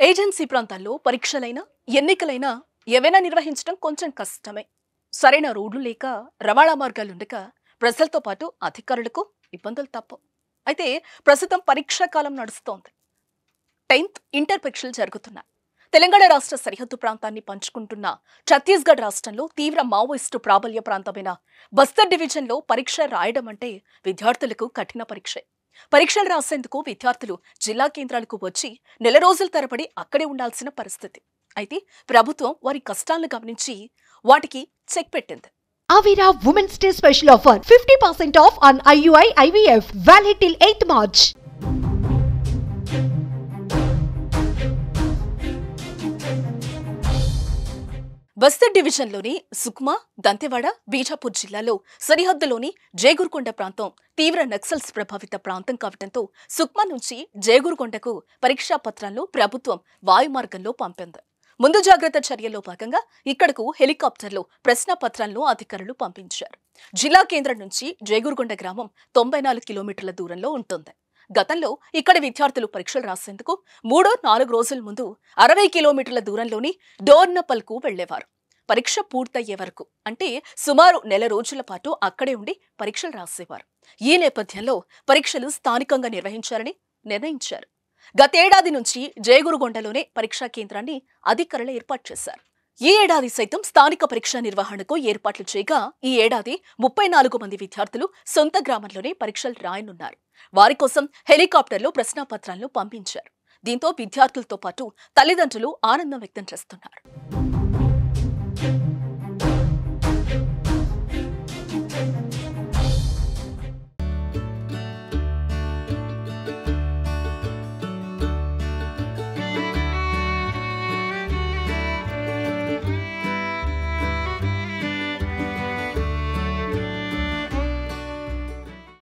Agency ప్రాంతాల్లో పరీక్షలైనా ఎన్నికలైనా ఏవైనా నిర్వహించడం కొంచెం కష్టమే సరైన రోడ్లు లేక రవాణా మార్గాలు ఉండక ప్రజలతో పాటు అధికారులకు ఇబ్బందులు తప్పవు అయితే ప్రస్తుతం పరీక్షా కాలం నడుస్తోంది టెన్త్ ఇంటర్ పరీక్షలు జరుగుతున్నాయి తెలంగాణ రాష్ట్ర సరిహద్దు ప్రాంతాన్ని పంచుకుంటున్న ఛత్తీస్గఢ్ రాష్ట్రంలో తీవ్ర మావోయిస్టు ప్రాబల్య ప్రాంతమైన బస్తర్ డివిజన్లో పరీక్ష రాయడం అంటే విద్యార్థులకు కఠిన పరీక్షే పరీక్షలు రాసేందుకు విద్యార్థులు జిల్లా కేంద్రాలకు వచ్చి నెల రోజుల తరబడి అక్కడే ఉండాల్సిన పరిస్థితి అయితే ప్రభుత్వం వారి కష్టాలను గమనించి వాటికి చెక్ పెట్టింది Avira Women's Day special offer 50% off on IUI IVF valid till 8th March. Bastar డివిజన్లోని సుక్మా దంతెవాడ బీజాపూర్ జిల్లాలో సరిహద్దులోని జేగురుకొండ ప్రాంతం తీవ్ర నక్సల్స్ ప్రభావిత ప్రాంతం కావడంతో సుక్మా నుంచి జేగురుకొండకు పరీక్షా పత్రాలను ప్రభుత్వం వాయు మార్గంలో పంపింది ముందు జాగ్రత్త చర్యల్లో భాగంగా ఇక్కడకు హెలికాప్టర్లో ప్రశ్న పత్రాలను అధికారులు పంపించారు జిల్లా కేంద్రం నుంచి జేగురుకొండ గ్రామం తొంభై నాలుగు కిలోమీటర్ల దూరంలో ఉంటుంది గతంలో ఇక్కడ విద్యార్థులు పరీక్షలు రాసేందుకు మూడో నాలుగు రోజుల ముందు అరవై కిలోమీటర్ల దూరంలోని డోర్నపల్కు వెళ్లేవారు పరీక్ష పూర్తయ్యే వరకు అంటే సుమారు నెల రోజుల పాటు అక్కడే ఉండి పరీక్షలు రాసేవారు ఈ నేపథ్యంలో పరీక్షలు స్థానికంగా నిర్వహించాలని నిర్ణయించారు గతేడాది నుంచి జయగురుగొండలోనే పరీక్షా కేంద్రాన్ని అధికారులు ఏర్పాటు చేశారు ఈ ఏడాది సైతం స్థానిక పరీక్ష నిర్వహణకు ఏర్పాట్లు చేయగా ఈ ఏడాది ముప్పై నాలుగు మంది విద్యార్థులు సొంత గ్రామంలోనే పరీక్షలు రాయనున్నారు వారి కోసం హెలికాప్టర్లో ప్రశ్నాపత్రాలను పంపించారు దీంతో విద్యార్థులతో పాటు తల్లిదండ్రులు ఆనందం వ్యక్తం చేస్తున్నారు